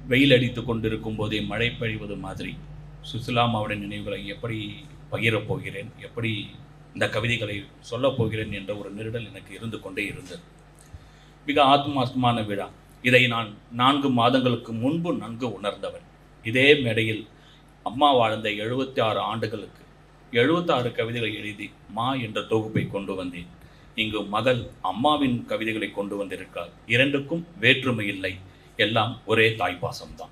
வெயில் அடித்து கொண்டிருக்கும் போதே மழை பெய்வது மாதிரி சுசிலாமாவுடைய நினைவுகளை எப்படி பகிரப் போகிறேன் எப்படி இந்த கவிதைகளை சொல்லப் போகிறேன் என்ற ஒரு நெருடல் எனக்கு இருந்து கொண்டே இருந்தது மிக ஆத்மார்த்தமான விழா இதை நான் நான்கு மாதங்களுக்கு முன்பு நன்கு உணர்ந்தவன் இதே மேடையில் அம்மா வாழ்ந்த எழுபத்தி ஆறு ஆண்டுகளுக்கு எழுபத்தாறு கவிதைகளை எழுதி மா என்ற தொகுப்பை கொண்டு வந்தேன் இங்கு மகள் அம்மாவின் கவிதைகளை கொண்டு வந்திருக்கிறார் இரண்டுக்கும் வேற்றுமை இல்லை எல்லாம் ஒரே தாய்ப்பாசம்தான்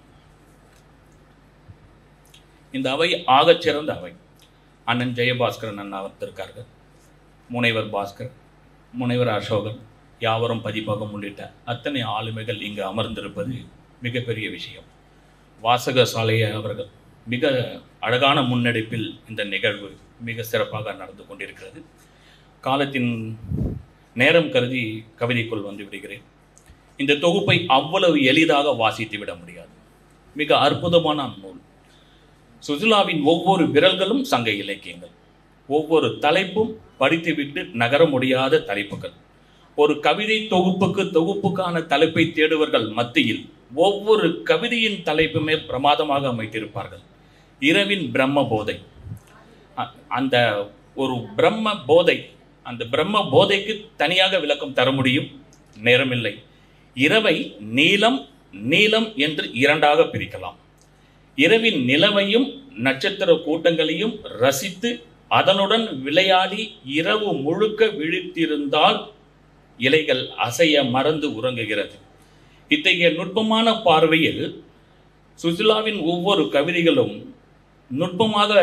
இந்த அவை ஆகச் சிறந்த அவை அண்ணன் ஜெயபாஸ்கரன் அண்ணா வந்திருக்கார்கள் முனைவர் பாஸ்கர் முனைவர் அசோகன் யாவரும் பதிப்பகம் உள்ளிட்ட அத்தனை ஆளுமைகள் இங்கு அமர்ந்திருப்பது மிகப்பெரிய விஷயம் வாசக சாலைய அவர்கள் மிக அழகான முன்னெடுப்பில் இந்த நிகழ்வு மிக சிறப்பாக நடந்து கொண்டிருக்கிறது காலத்தின் நேரம் கருதி கவிதைக்குள் வந்து விடுகிறேன் இந்த தொகுப்பை அவ்வளவு எளிதாக வாசித்து விட முடியாது மிக அற்புதமான நூல் சுஜிலாவின் ஒவ்வொரு விரல்களும் சங்க இலக்கியங்கள் ஒவ்வொரு தலைப்பும் படித்துவிட்டு நகர முடியாத தலைப்புகள் ஒரு கவிதை தொகுப்புக்கு தொகுப்புக்கான தலைப்பை தேடுவர்கள் மத்தியில் ஒவ்வொரு கவிதையின் தலைப்புமே பிரமாதமாக அமைத்திருப்பார்கள் இரவின் பிரம்ம போதை அ- அந்த ஒரு பிரம்ம போதை அந்த பிரம்ம போதைக்கு தனியாக விளக்கம் தர முடியும் நேரமில்லை இரவை நீலம் நீலம் என்று இரண்டாக பிரிக்கலாம் இரவின் நிலவையும் நட்சத்திர கூட்டங்களையும் ரசித்து அதனுடன் விளையாடி இரவு முழுக்க விழித்திருந்தால் இலைகள் அசைய மறந்து உறங்குகிறது இத்தகைய நுட்பமான பார்வையில் சுசிலாவின் ஒவ்வொரு கவிதைகளும் நுட்பமாக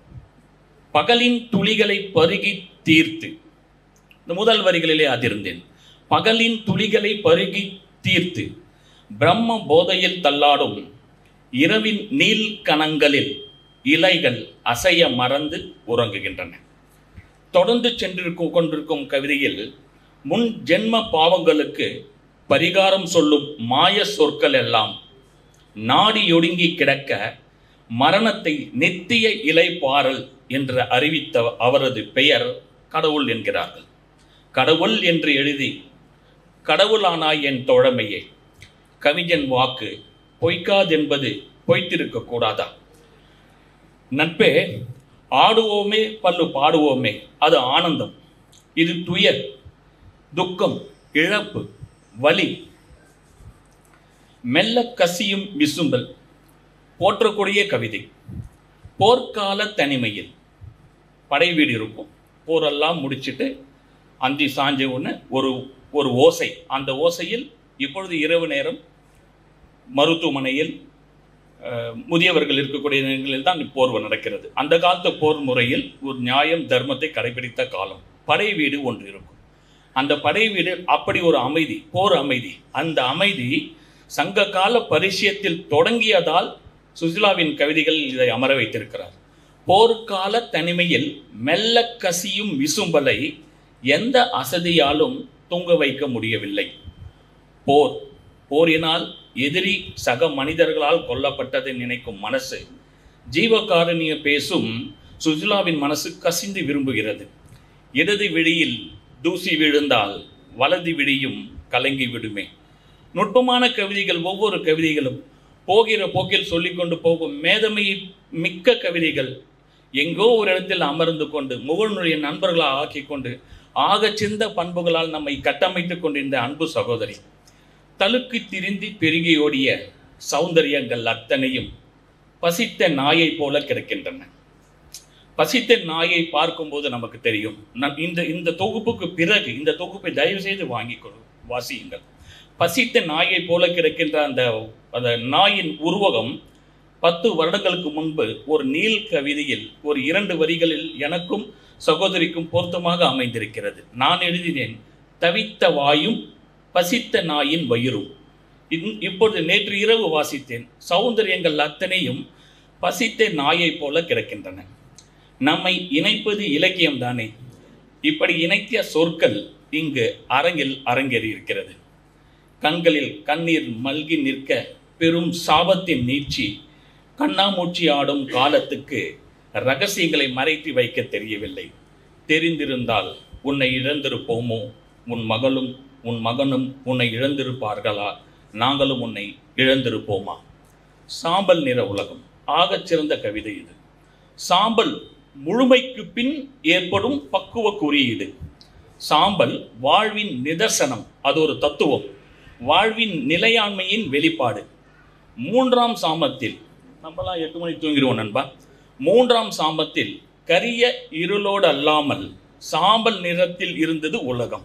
பகலின் துளிகளை பருகி தீர்த்து இந்த முதல் வரிகளிலே அதிர்ந்தேன் பகலின் துளிகளை பருகி தீர்த்து பிரம்ம போதையில் தள்ளாடும் இரவின் நீல் கணங்களில் இலைகள் அசைய மறந்து உறங்குகின்றன தொடர்ந்து சென்றிருக்கும் கொண்டிருக்கும் கவிதையில் முன் ஜென்ம பாவங்களுக்கு பரிகாரம் சொல்லும் மாய சொற்கள் எல்லாம் நாடி ஒடுங்கி கிடக்க மரணத்தை நித்திய இலைப்பாறல் என்று அறிவித்த அவரது பெயர் கடவுள் என்கிறார்கள் கடவுள் என்று எழுதி கடவுளானாய் என் தோழமையே கவிஞன் வாக்கு பொய்க்காதென்பது பொய்த்திருக்க கூடாதா நட்பே ஆடுவோமே பல்லு பாடுவோமே அது ஆனந்தம் இது துயர் துக்கம் இழப்பு வலி மெல்ல கசியும் விசும்பல் போற்றக்கூடிய கவிதை போர்க்கால தனிமையில் படை வீடு இருக்கும் போரெல்லாம் முடிச்சிட்டு அந்தி சாஞ்ச ஒன்று ஒரு ஒரு ஓசை அந்த ஓசையில் இப்பொழுது இரவு நேரம் மருத்துவமனையில் அஹ், முதியவர்கள் இருக்கக்கூடிய நேரங்களில் தான் போர் நடக்கிறது அந்த காலத்து போர் முறையில் ஒரு நியாயம் தர்மத்தை கடைபிடித்த காலம் படை வீடு ஒன்று இருக்கும் அந்த படை வீடு அப்படி ஒரு அமைதி போர் அமைதி அந்த அமைதி சங்க கால பரிசியத்தில் தொடங்கியதால் சுசிலாவின் கவிதைகள் இதை அமர வைத்திருக்கிறார் போர்க்கால தனிமையில் மெல்ல கசியும் விசும்பலை எந்த அசதியாலும் தூங்க வைக்க முடியவில்லை போர் போரினால் எதிரி சக மனிதர்களால் கொல்லப்பட்டதை நினைக்கும் மனசு ஜீவகாருண்ய பேசும் சுஜிலாவின் மனசு கசிந்து விரும்புகிறது இடது விழியில் தூசி விழுந்தால் வலது விழியும் கலங்கி விடுமே நுட்பமான கவிதைகள் ஒவ்வொரு கவிதைகளும் போகிற போக்கில் சொல்லிக்கொண்டு போகும் மேதமை மிக்க கவிதைகள் எங்கோ ஒரு இடத்தில் அமர்ந்து கொண்டு முகநுடைய நண்பர்களாக ஆக்கி கொண்டு ஆகச் சிறந்த பண்புகளால் நம்மை கட்டமைத்துக் கொண்டிருந்த அன்பு சகோதரி தலுக்கு திரிந்தி பெருகி ஓடிய சௌந்தரியங்கள் அத்தனையும் பசித்த நாயைப் போல கிடக்கின்றன பசித்த நாயை பார்க்கும்போது நமக்கு தெரியும் நம் இந்த இந்த தொகுப்புக்கு பிறகு இந்த தொகுப்பை தயவு செய்து வாங்கிக் கொடு வாசியுங்கள் பசித்த நாயை போல கிடக்கின்ற அந்த அந்த நாயின் உருவகம் பத்து வருடங்களுக்கு முன்பு ஒரு நீல் கவிதையில் ஒரு இரண்டு வரிகளில் எனக்கும் சகோதரிக்கும் பொருத்தமாக அமைந்திருக்கிறது நான் எழுதினேன் தவித்த வாயும் பசித்த நாயின் வயிறும் இன்- இப்பொழுது நேற்று இரவு வாசித்தேன் சௌந்தரியங்கள் அத்தனையும் பசித்த நாயைப் போல கிடக்கின்றன நம்மை இணைப்பது இலக்கியம் தானே இப்படி இணைத்த சொற்கள் இங்கு அரங்கில் அரங்கேறி இருக்கிறது கண்களில் கண்ணீர் மல்கி நிற்க பெரும் சாபத்தின் நீட்சி கண்ணாமூச்சி ஆடும் காலத்துக்கு ரகசியங்களை மறைத்து வைக்க தெரியவில்லை தெரிந்திருந்தால் உன்னை இழந்திருப்போமோ உன் மகளும் உன் மகனும் உன்னை இழந்திருப்பார்களா நாங்களும் உன்னை இழந்திருப்போமா சாம்பல் நிற உலகம் ஆகச் சிறந்த கவிதை இது சாம்பல் முழுமைக்கு பின் ஏற்படும் பக்குவ குறியீடு சாம்பல் வாழ்வின் நிதர்சனம் அது ஒரு தத்துவம் வாழ்வின் நிலையாண்மையின் வெளிப்பாடு மூன்றாம் சாமத்தில் நம்மலாம் எட்டு மணிக்கு தூங்கிடுவோம் நண்பா மூன்றாம் சாமத்தில் கரிய இருளோடு அல்லாமல் சாம்பல் நிறத்தில் இருந்தது உலகம்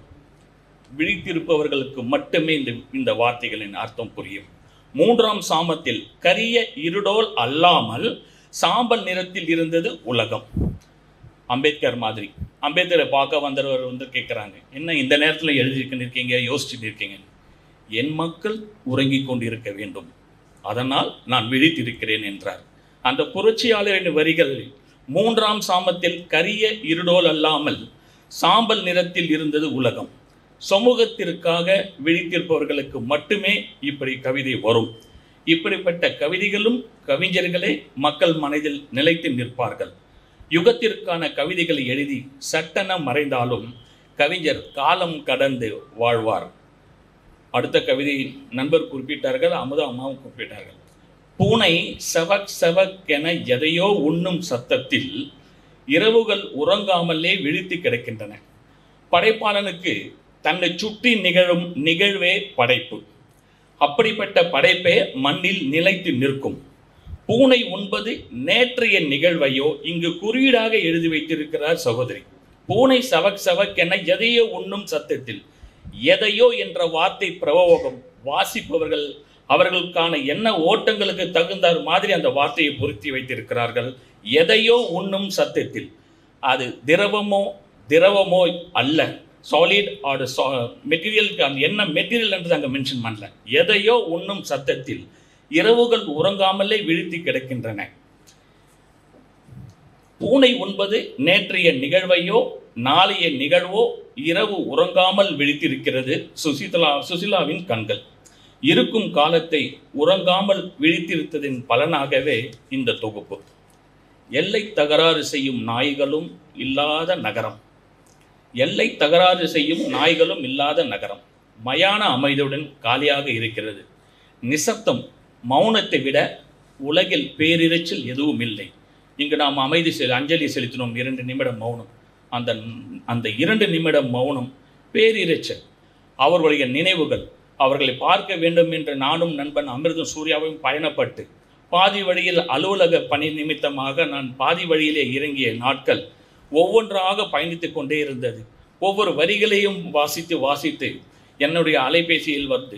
விழித்திருப்பவர்களுக்கு மட்டுமே இந்த இந்த வார்த்தைகளின் அர்த்தம் புரியும் மூன்றாம் சாமத்தில் கரிய இருடோல் அல்லாமல் சாம்பல் நிறத்தில் இருந்தது உலகம் அம்பேத்கர் மாதிரி அம்பேத்கரை பார்க்க வந்தவர் வந்து கேட்குறாங்க என்ன இந்த நேரத்தில் எழுதிட்டு இருக்கீங்க யோசிச்சுட்டு இருக்கீங்க என் மக்கள் உறங்கிக் கொண்டிருக்க வேண்டும் அதனால் நான் விழித்திருக்கிறேன் என்றார் அந்த புரட்சியாளரின் வரிகள் மூன்றாம் சாமத்தில் கரிய இருடோல் அல்லாமல் சாம்பல் நிறத்தில் இருந்தது உலகம் சமூகத்திற்காக விழித்திருப்பவர்களுக்கு மட்டுமே இப்படி கவிதை வரும் இப்படிப்பட்ட கவிதைகளும் கவிஞர்களே மக்கள் மனதில் நிலைத்து நிற்பார்கள் யுகத்திற்கான கவிதைகளை எழுதி சட்டென மறைந்தாலும் கவிஞர் காலம் கடந்து வாழ்வார் அடுத்த கவிதை நண்பர் குறிப்பிட்டார்கள் அமுதா அம்மாவும் குறிப்பிட்டார்கள் பூனை செவக் செவக்கென எதையோ உண்ணும் சத்தத்தில் இரவுகள் உறங்காமலே விழித்து கிடக்கின்றன படைப்பாளனுக்கு தன்னை சுற்றி நிகழும் நிகழ்வே படைப்பு அப்படிப்பட்ட படைப்பே மண்ணில் நிலைத்து நிற்கும் பூனை உண்பது நேற்றைய நிகழ்வையோ இங்கு குறியீடாக எழுதி வைத்திருக்கிறார் சகோதரி பூனை சவக் சவக் என எதையோ உண்ணும் சத்தத்தில் எதையோ என்ற வார்த்தை பிரயோகம் வாசிப்பவர்கள் அவர்களுக்கான என்ன ஓட்டங்களுக்கு தகுந்தார் மாதிரி அந்த வார்த்தையை பொருத்தி வைத்திருக்கிறார்கள் எதையோ உண்ணும் சத்தத்தில் அது திரவமோ திரவமோ அல்ல சாலிட் ஆர் மெட்டீரியலுக்கு அந்த என்ன மெட்டீரியல் என்று அங்கே மென்ஷன் பண்ணல எதையோ உண்ணும் சத்தத்தில் இரவுகள் உறங்காமலே விழித்து கிடக்கின்றன பூனை உண்பது நேற்றைய நிகழ்வையோ நாளைய நிகழ்வோ இரவு உறங்காமல் விழித்திருக்கிறது சுசிதலா சுசிலாவின் கண்கள் இருக்கும் காலத்தை உறங்காமல் விழித்திருத்ததின் பலனாகவே இந்த தொகுப்பு எல்லை தகராறு செய்யும் நாய்களும் இல்லாத நகரம் எல்லை தகராறு செய்யும் நாய்களும் இல்லாத நகரம் மயான அமைதியுடன் காலியாக இருக்கிறது நிசப்தம் மௌனத்தை விட உலகில் பேரிரைச்சல் எதுவும் இல்லை இங்கு நாம் அமைதி செல் அஞ்சலி செலுத்தினோம் இரண்டு நிமிடம் மௌனம் அந்த அந்த இரண்டு நிமிடம் மௌனம் பேரிரைச்சல் அவர்களுடைய நினைவுகள் அவர்களை பார்க்க வேண்டும் என்று நானும் நண்பன் அமிர்தம் சூர்யாவையும் பயணப்பட்டு பாதி வழியில் அலுவலக பணி நிமித்தமாக நான் பாதி வழியிலே இறங்கிய நாட்கள் ஒவ்வொன்றாக பயணித்து கொண்டே இருந்தது ஒவ்வொரு வரிகளையும் வாசித்து வாசித்து என்னுடைய அலைபேசியில் வந்து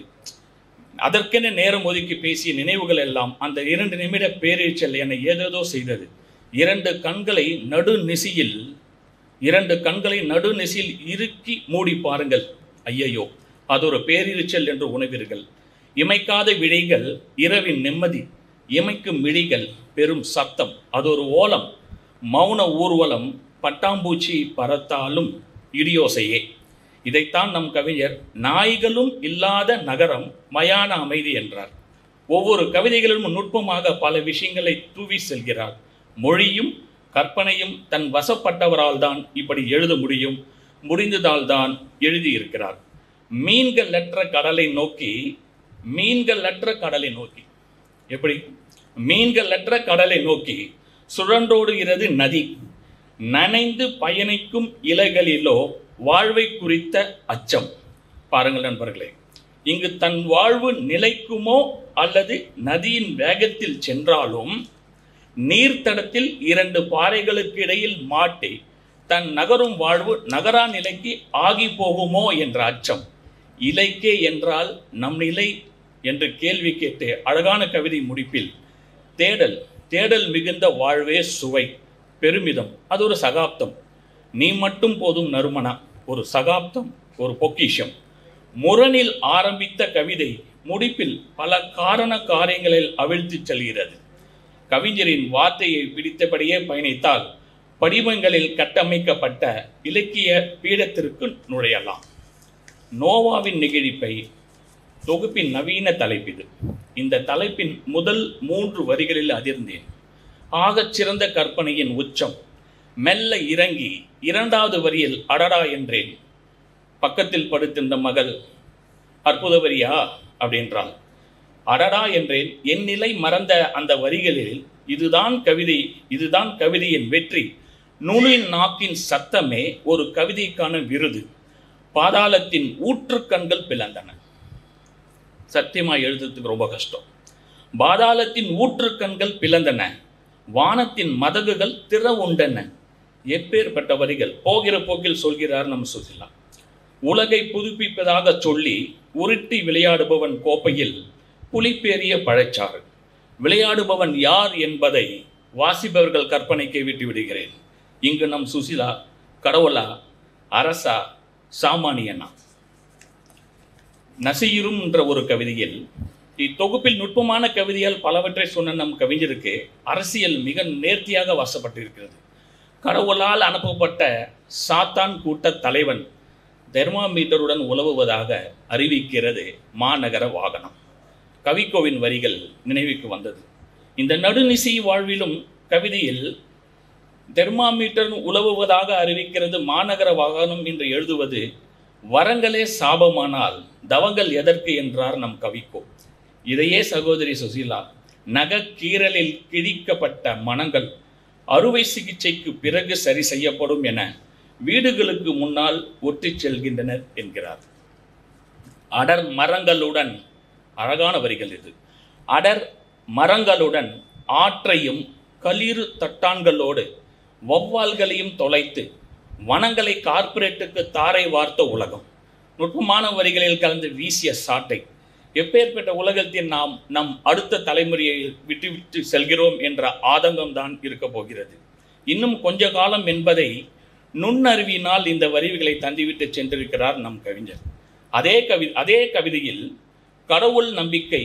அதற்கென நேரம் ஒதுக்கி பேசிய நினைவுகள் எல்லாம் அந்த இரண்டு நிமிட பேரீச்சல் என்னை ஏதேதோ செய்தது இரண்டு கண்களை நடு நிசியில் இரண்டு கண்களை நடு நிசியில் இறுக்கி மூடி பாருங்கள் ஐயையோ அது ஒரு பேரிரிச்சல் என்று உணவீர்கள் இமைக்காத விழிகள் இரவின் நிம்மதி இமைக்கும் விழிகள் பெரும் சத்தம் அது ஒரு ஓலம் மௌன ஊர்வலம் பட்டாம்பூச்சி பறத்தாலும் இடியோசையே இதைத்தான் நம் கவிஞர் நாய்களும் இல்லாத நகரம் மயான அமைதி என்றார் ஒவ்வொரு கவிதைகளிலும் நுட்பமாக பல விஷயங்களை தூவி செல்கிறார் மொழியும் கற்பனையும் தன் வசப்பட்டவரால் தான் இப்படி எழுத முடியும் முடிந்ததால் தான் எழுதியிருக்கிறார் மீன்கள் அற்ற கடலை நோக்கி மீன்கள் அற்ற கடலை நோக்கி எப்படி மீன்கள் அற்ற கடலை நோக்கி சுழன்றோடுகிறது நதி நனைந்து பயணிக்கும் இலைகளிலோ வாழ்வை குறித்த அச்சம் பாருங்கள் நண்பர்களே இங்கு தன் வாழ்வு நிலைக்குமோ அல்லது நதியின் வேகத்தில் சென்றாலும் நீர்த்தடத்தில் இரண்டு பாறைகளுக்கு இடையில் மாட்டி தன் நகரும் வாழ்வு நகரா நிலைக்கு ஆகி போகுமோ என்ற அச்சம் இலைக்கே என்றால் நம் நிலை என்று கேள்வி கேட்டு அழகான கவிதை முடிப்பில் தேடல் தேடல் மிகுந்த வாழ்வே சுவை பெருமிதம் அது ஒரு சகாப்தம் நீ மட்டும் போதும் நறுமணா ஒரு சகாப்தம் ஒரு பொக்கிஷம் முரணில் ஆரம்பித்த கவிதை முடிப்பில் பல காரண காரியங்களில் அவிழ்த்துச் செல்கிறது கவிஞரின் வார்த்தையை பிடித்தபடியே பயணித்தால் படிமங்களில் கட்டமைக்கப்பட்ட இலக்கிய பீடத்திற்கு நுழையலாம் நோவாவின் நெகிழிப்பை தொகுப்பின் நவீன தலைப்பிது இந்த தலைப்பின் முதல் மூன்று வரிகளில் அதிர்ந்தேன் ஆகச் சிறந்த கற்பனையின் உச்சம் மெல்ல இறங்கி இரண்டாவது வரியில் அடடா என்றேன் பக்கத்தில் படுத்திருந்த மகள் அற்புத வரியா அப்படின்றாள் அடடா என்றேன் என் நிலை மறந்த அந்த வரிகளில் இதுதான் கவிதை இதுதான் கவிதையின் வெற்றி நுனின் நாக்கின் சத்தமே ஒரு கவிதைக்கான விருது பாதாளத்தின் ஊற்றுக்கண்கள் பிளந்தன சத்தியமா எழுதுறதுக்கு ரொம்ப கஷ்டம் பாதாளத்தின் ஊற்றுக்கண்கள் பிளந்தன வானத்தின் மதகுகள் திற உண்டன எப்பேற்பட்ட வரிகள் போகிற போக்கில் சொல்கிறார் நம்ம சுசிலா உலகை புதுப்பிப்பதாக சொல்லி உருட்டி விளையாடுபவன் கோப்பையில் புலிப்பேறிய பழச்சாறு விளையாடுபவன் யார் என்பதை வாசிப்பவர்கள் கற்பனைக்கு விட்டு விடுகிறேன் இங்கு நம் சுசிலா கடவுளா அரசா சாமானியனா நசியிரும் என்ற ஒரு கவிதையில் இத்தொகுப்பில் நுட்பமான கவிதையால் பலவற்றை சொன்ன நம் கவிஞருக்கு அரசியல் மிக நேர்த்தியாக வாசப்பட்டிருக்கிறது கடவுளால் அனுப்பப்பட்ட சாத்தான் கூட்ட தலைவன் தெர்மாமீட்டருடன் உலவுவதாக அறிவிக்கிறது மாநகர வாகனம் கவிக்கோவின் வரிகள் நினைவுக்கு வந்தது இந்த நடுநிசி வாழ்விலும் கவிதையில் தெர்மாமீட்டர் உலவுவதாக அறிவிக்கிறது மாநகர வாகனம் என்று எழுதுவது வரங்களே சாபமானால் தவங்கள் எதற்கு என்றார் நம் கவிக்கோ இதையே சகோதரி சுசீலா நகக்கீரலில் கிழிக்கப்பட்ட மனங்கள் அறுவை சிகிச்சைக்கு பிறகு சரி செய்யப்படும் என வீடுகளுக்கு முன்னால் ஒற்றிச் செல்கின்றனர் என்கிறார் அடர் மரங்களுடன் அழகான வரிகள் இது அடர் மரங்களுடன் ஆற்றையும் களிறு தட்டான்களோடு வௌவால்களையும் தொலைத்து வனங்களை கார்ப்பரேட்டுக்கு தாரை வார்த்த உலகம் நுட்பமான வரிகளில் கலந்து வீசிய சாட்டை எப்பேற்பட்ட உலகத்தில் நாம் நம் அடுத்த தலைமுறையை விட்டு விட்டு செல்கிறோம் என்ற ஆதங்கம்தான் இருக்க போகிறது இன்னும் கொஞ்ச காலம் என்பதை நுண்ணறிவினால் இந்த வரிவுகளை தந்துவிட்டு சென்றிருக்கிறார் நம் கவிஞர் அதே கவி அதே கவிதையில் கடவுள் நம்பிக்கை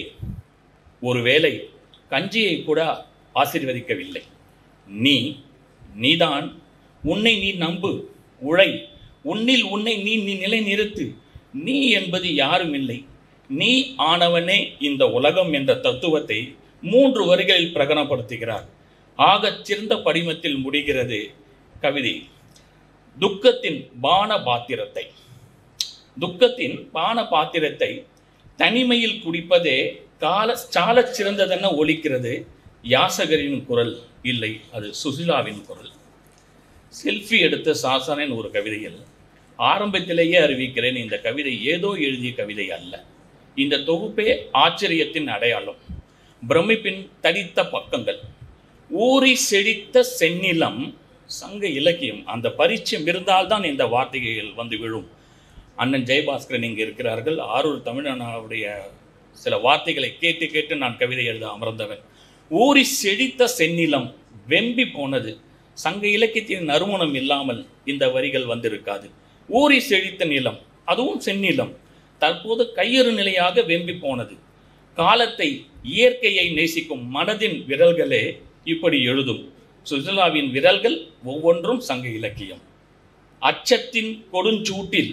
ஒருவேளை கஞ்சியை கூட ஆசீர்வதிக்கவில்லை நீ நீதான் உன்னை நீ நம்பு உழை உன்னில் உன்னை நீ நீ நிலை நிறுத்து நீ என்பது யாரும் இல்லை நீ ஆனவனே இந்த உலகம் என்ற தத்துவத்தை மூன்று வரிகளில் பிரகடனப்படுத்துகிறார் ஆகச் சிறந்த படிமத்தில் முடிகிறது கவிதை துக்கத்தின் பான பாத்திரத்தை துக்கத்தின் பான பாத்திரத்தை தனிமையில் குடிப்பதே கால சாலச் சிறந்ததென ஒலிக்கிறது யாசகரின் குரல் இல்லை அது சுசிலாவின் குரல் செல்ஃபி எடுத்த சாசனின் ஒரு கவிதையில் ஆரம்பத்திலேயே அறிவிக்கிறேன் இந்த கவிதை ஏதோ எழுதிய கவிதை அல்ல இந்த தொகுப்பே ஆச்சரியத்தின் அடையாளம் பிரமிப்பின் தடித்த பக்கங்கள் ஊறி செழித்த செந்நிலம் சங்க இலக்கியம் அந்த பரிச்சயம் இருந்தால்தான் இந்த வார்த்தைகள் வந்து விழும் அண்ணன் ஜெயபாஸ்கரன் இங்கே இருக்கிறார்கள் ஆரூர் தமிழனாவுடைய சில வார்த்தைகளை கேட்டு கேட்டு நான் கவிதை எழுத அமர்ந்தவன் ஊறி செழித்த செந்நிலம் வெம்பி போனது சங்க இலக்கியத்தின் நறுமணம் இல்லாமல் இந்த வரிகள் வந்திருக்காது ஊறி செழித்த நிலம் அதுவும் செந்நிலம் தற்போது கையறு நிலையாக வெம்பி போனது காலத்தை இயற்கையை நேசிக்கும் மனதின் விரல்களே இப்படி எழுதும் சுஜலாவின் விரல்கள் ஒவ்வொன்றும் சங்க இலக்கியம் அச்சத்தின் கொடுஞ்சூட்டில்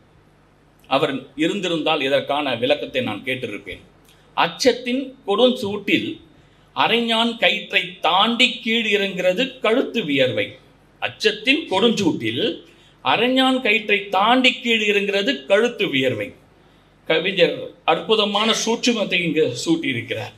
அவர் இருந்திருந்தால் இதற்கான விளக்கத்தை நான் கேட்டிருப்பேன் அச்சத்தின் கொடுஞ்சூட்டில் அரைஞான் கயிற்றை தாண்டி கீழ் இறங்கிறது கழுத்து வியர்வை அச்சத்தின் கொடுஞ்சூட்டில் அரைஞான் கயிற்றை தாண்டி கீழ் இறங்கிறது கழுத்து வியர்வை கவிஞர் அற்புதமான சூட்சுமத்தை இங்கு சூட்டியிருக்கிறார்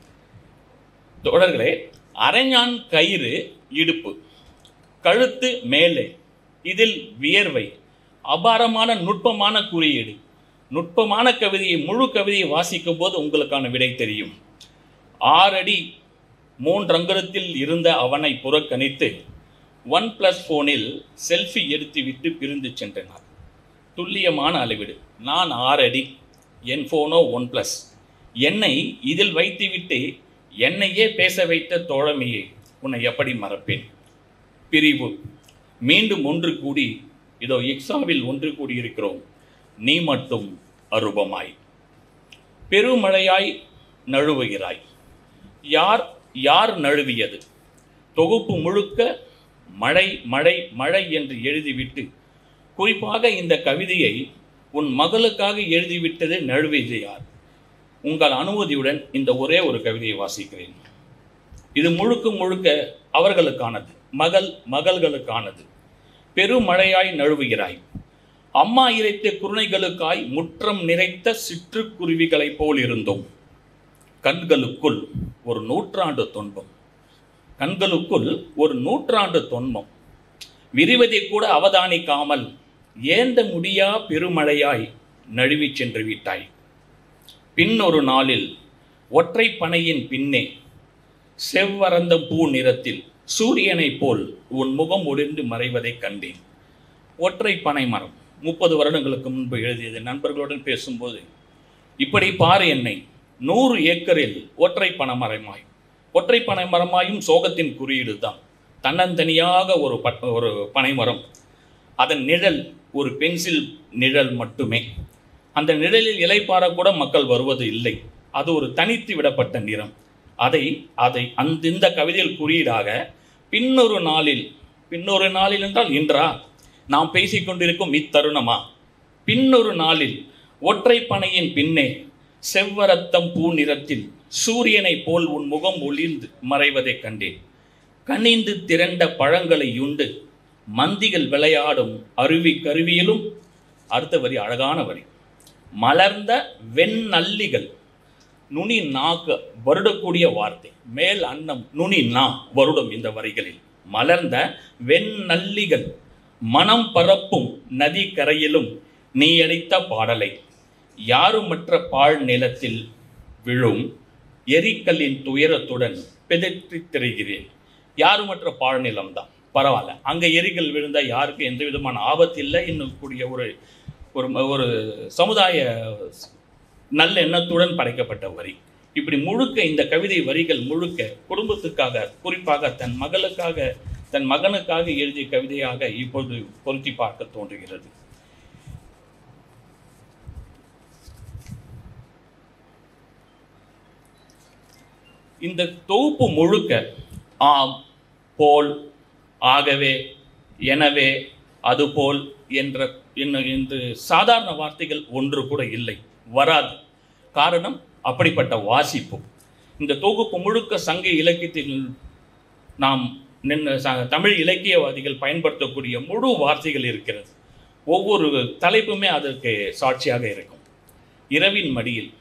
தொடர்களே அரைஞான் கயிறு இடுப்பு கழுத்து மேலே இதில் வியர்வை அபாரமான நுட்பமான குறியீடு நுட்பமான கவிதையை முழு கவிதையை வாசிக்கும் போது உங்களுக்கான விடை தெரியும் ஆறடி மூன்றங்கரத்தில் இருந்த அவனை புறக்கணித்து ஒன் பிளஸ் ஃபோனில் செல்ஃபி எடுத்துவிட்டு பிரிந்து சென்றனர் துல்லியமான அளவீடு நான் ஆறடி என் ஃபோனோ ஒன் ப்ளஸ் என்னை இதில் வைத்துவிட்டு என்னையே பேச வைத்த தோழமையே உன்னை எப்படி மறப்பேன் பிரிவு மீண்டும் ஒன்று கூடி இதோ இக்ஸாவில் ஒன்று கூடியிருக்கிறோம் நீ மட்டும் அரூபமாய் பெருமழையாய் நழுவுகிறாய் யார் யார் நழுவியது தொகுப்பு முழுக்க மழை மழை மழை என்று எழுதிவிட்டு குறிப்பாக இந்த கவிதையை உன் மகளுக்காக எழுதிவிட்டது நழுவியது யார் உங்கள் அனுமதியுடன் இந்த ஒரே ஒரு கவிதையை வாசிக்கிறேன் இது முழுக்க முழுக்க அவர்களுக்கானது மகள் மகள்களுக்கானது பெருமழையாய் நழுவுகிறாய் அம்மா இறைத்த குருணைகளுக்காய் முற்றம் நிறைத்த சிற்றுக்குருவிகளைப் போல் இருந்தோம் கண்களுக்குள் ஒரு நூற்றாண்டு துன்பம் கண்களுக்குள் ஒரு நூற்றாண்டு துன்பம் விரிவதை கூட அவதானிக்காமல் ஏந்த முடியா பெருமழையாய் நழுவிச் சென்று விட்டாய் பின்னொரு நாளில் ஒற்றை பனையின் பின்னே செவ்வரந்த பூ நிறத்தில் சூரியனைப் போல் உன் முகம் ஒளிர்ந்து மறைவதைக் கண்டேன் ஒற்றை பனை மரம் முப்பது வருடங்களுக்கு முன்பு எழுதியது நண்பர்களுடன் பேசும்போது இப்படி பாரு என்னை நூறு ஏக்கரில் ஒற்றை பனைமரமாய் ஒற்றை பனைமரமாயும் சோகத்தின் குறியீடு தான் தன்னந்தனியாக ஒரு பட் ஒரு பனைமரம் அதன் நிழல் ஒரு பென்சில் நிழல் மட்டுமே அந்த நிழலில் இலைப்பார கூட மக்கள் வருவது இல்லை அது ஒரு தனித்து விடப்பட்ட நிறம் அதை அதை அந்த இந்த கவிதையில் குறியீடாக பின்னொரு நாளில் பின்னொரு நாளில் என்றால் இன்றா நாம் பேசிக் கொண்டிருக்கும் இத்தருணமா பின்னொரு நாளில் ஒற்றை பனையின் பின்னே செவ்வரத்தம் பூ நிறத்தில் சூரியனைப் போல் உன் முகம் ஒளிர்ந்து மறைவதைக் கண்டேன் கனிந்து திரண்ட பழங்களை உண்டு மந்திகள் விளையாடும் அருவி கருவியிலும் அடுத்த வரி அழகான வரி மலர்ந்த வெண்ணல்லிகள் நுனி நாக்கு வருடக்கூடிய வார்த்தை மேல் அன்னம் நுனி நா வருடம் இந்த வரிகளில் மலர்ந்த வெண்ணல்லிகள் மனம் பரப்பும் நதி கரையிலும் நீ அடித்த பாடலை யாருமற்ற பாழ் நிலத்தில் விழும் எரிக்கல்லின் துயரத்துடன் பிதற்றித் திரிகிறேன் யாருமற்ற பாழ் நிலம்தான் பரவாயில்ல அங்கே எரிக்கல் விழுந்தா யாருக்கும் எந்த விதமான ஆபத்து இல்லை இன்னும் கூடிய ஒரு ஒரு ஒரு சமுதாய நல்ல எண்ணத்துடன் படைக்கப்பட்ட வரி இப்படி முழுக்க இந்த கவிதை வரிகள் முழுக்க குடும்பத்துக்காக குறிப்பாக தன் மகளுக்காக தன் மகனுக்காக எழுதிய கவிதையாக இப்பொழுது பொருத்தி பார்க்க தோன்றுகிறது இந்த தொகுப்பு முழுக்க ஆம் போல் ஆகவே எனவே அதுபோல் என்ற என்ன என்று சாதாரண வார்த்தைகள் ஒன்று கூட இல்லை வராது காரணம் அப்படிப்பட்ட வாசிப்பு இந்த தொகுப்பு முழுக்க சங்க இலக்கியத்தில் நாம் நின்று ச- தமிழ் இலக்கியவாதிகள் பயன்படுத்தக்கூடிய முழு வார்த்தைகள் இருக்கிறது ஒவ்வொரு தலைப்புமே அதற்கு சாட்சியாக இருக்கும் இரவின் மடியில்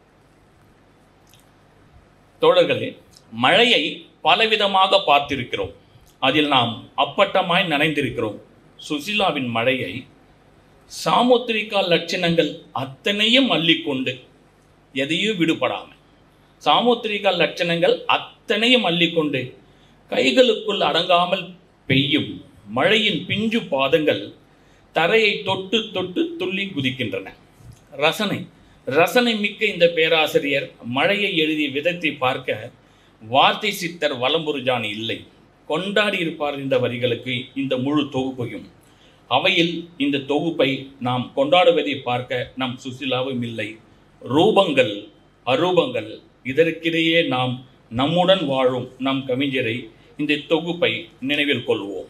தோழர்களே மழையை பலவிதமாக பார்த்திருக்கிறோம் அதில் நாம் அப்பட்டமாய் நனைந்திருக்கிறோம் சுசிலாவின் மழையை சாமுத்திரிகா லட்சணங்கள் அத்தனையும் அள்ளிக்கொண்டு எதையும் விடுபடாமல் சாமுத்திரிகா லட்சணங்கள் அத்தனையும் அள்ளிக்கொண்டு கைகளுக்குள் அடங்காமல் பெய்யும் மழையின் பிஞ்சு பாதங்கள் தரையை தொட்டு தொட்டு துள்ளி குதிக்கின்றன ரசனை ரசனை மிக்க இந்த பேராசிரியர் மழையை எழுதிய விதத்தை பார்க்க வார்த்தை சித்தர் வலம்புரிஜான் இல்லை கொண்டாடி இருப்பார் இந்த வரிகளுக்கு இந்த முழு தொகுப்பையும் அவையில் இந்த தொகுப்பை நாம் கொண்டாடுவதை பார்க்க நம் சுசிலாவும் இல்லை ரூபங்கள் அரூபங்கள் இதற்கிடையே நாம் நம்முடன் வாழும் நம் கவிஞரை இந்த தொகுப்பை நினைவில் கொள்வோம்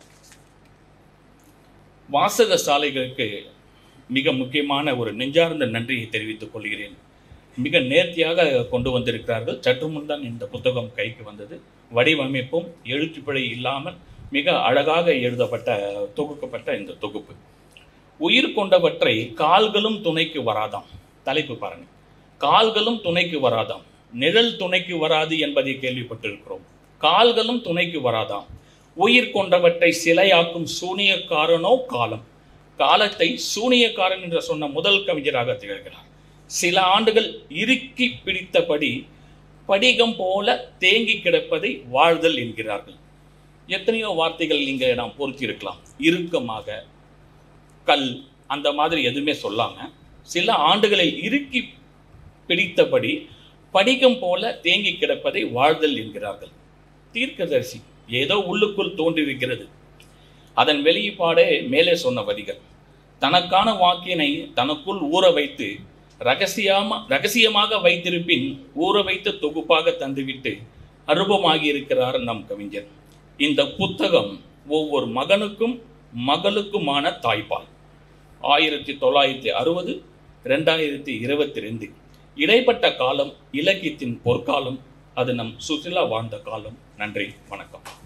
வாசக சாலைகளுக்கு மிக முக்கியமான ஒரு நெஞ்சார்ந்த நன்றியை தெரிவித்துக் கொள்கிறேன் மிக நேர்த்தியாக கொண்டு வந்திருக்கிறார்கள் சற்று முன் தான் இந்த புத்தகம் கைக்கு வந்தது வடிவமைப்பும் எழுத்துப்பிழை இல்லாமல் மிக அழகாக எழுதப்பட்ட தொகுக்கப்பட்ட இந்த தொகுப்பு உயிர் கொண்டவற்றை கால்களும் துணைக்கு வராதாம் தலைப்பு பாருங்க கால்களும் துணைக்கு வராதாம் நிழல் துணைக்கு வராது என்பதை கேள்விப்பட்டிருக்கிறோம் கால்களும் துணைக்கு வராதாம் உயிர் கொண்டவற்றை சிலையாக்கும் சூனியக்காரனோ காலம் காலத்தை சூனியக்காரன் என்று சொன்ன முதல் கவிஞராக திகழ்கிறார் சில ஆண்டுகள் இறுக்கி பிடித்தபடி படிகம் போல தேங்கி கிடப்பதை வாழ்தல் என்கிறார்கள் எத்தனையோ வார்த்தைகள் இங்கே நாம் பொருத்தி இருக்கலாம் இறுக்கமாக கல் அந்த மாதிரி எதுவுமே சொல்லாம சில ஆண்டுகளில் இறுக்கி பிடித்தபடி படிகம் போல தேங்கி கிடப்பதை வாழ்தல் என்கிறார்கள் தீர்க்கதரிசி ஏதோ உள்ளுக்குள் தோன்றியிருக்கிறது அதன் வெளிப்பாடே மேலே சொன்ன வரிகள் தனக்கான வாக்கினை தனக்குள் ஊற வைத்து ரகசியமா ரகசியமாக வைத்திருப்பின் ஊற வைத்த தொகுப்பாக தந்துவிட்டு அருபமாகி இருக்கிறார் நம் கவிஞர் இந்த புத்தகம் ஒவ்வொரு மகனுக்கும் மகளுக்குமான தாய்ப்பால் ஆயிரத்தி தொள்ளாயிரத்தி அறுபது ரெண்டாயிரத்தி இருபத்தி ரெண்டு இடைப்பட்ட காலம் இலக்கியத்தின் பொற்காலம் அது நம் சுசிலா வாழ்ந்த காலம் நன்றி வணக்கம்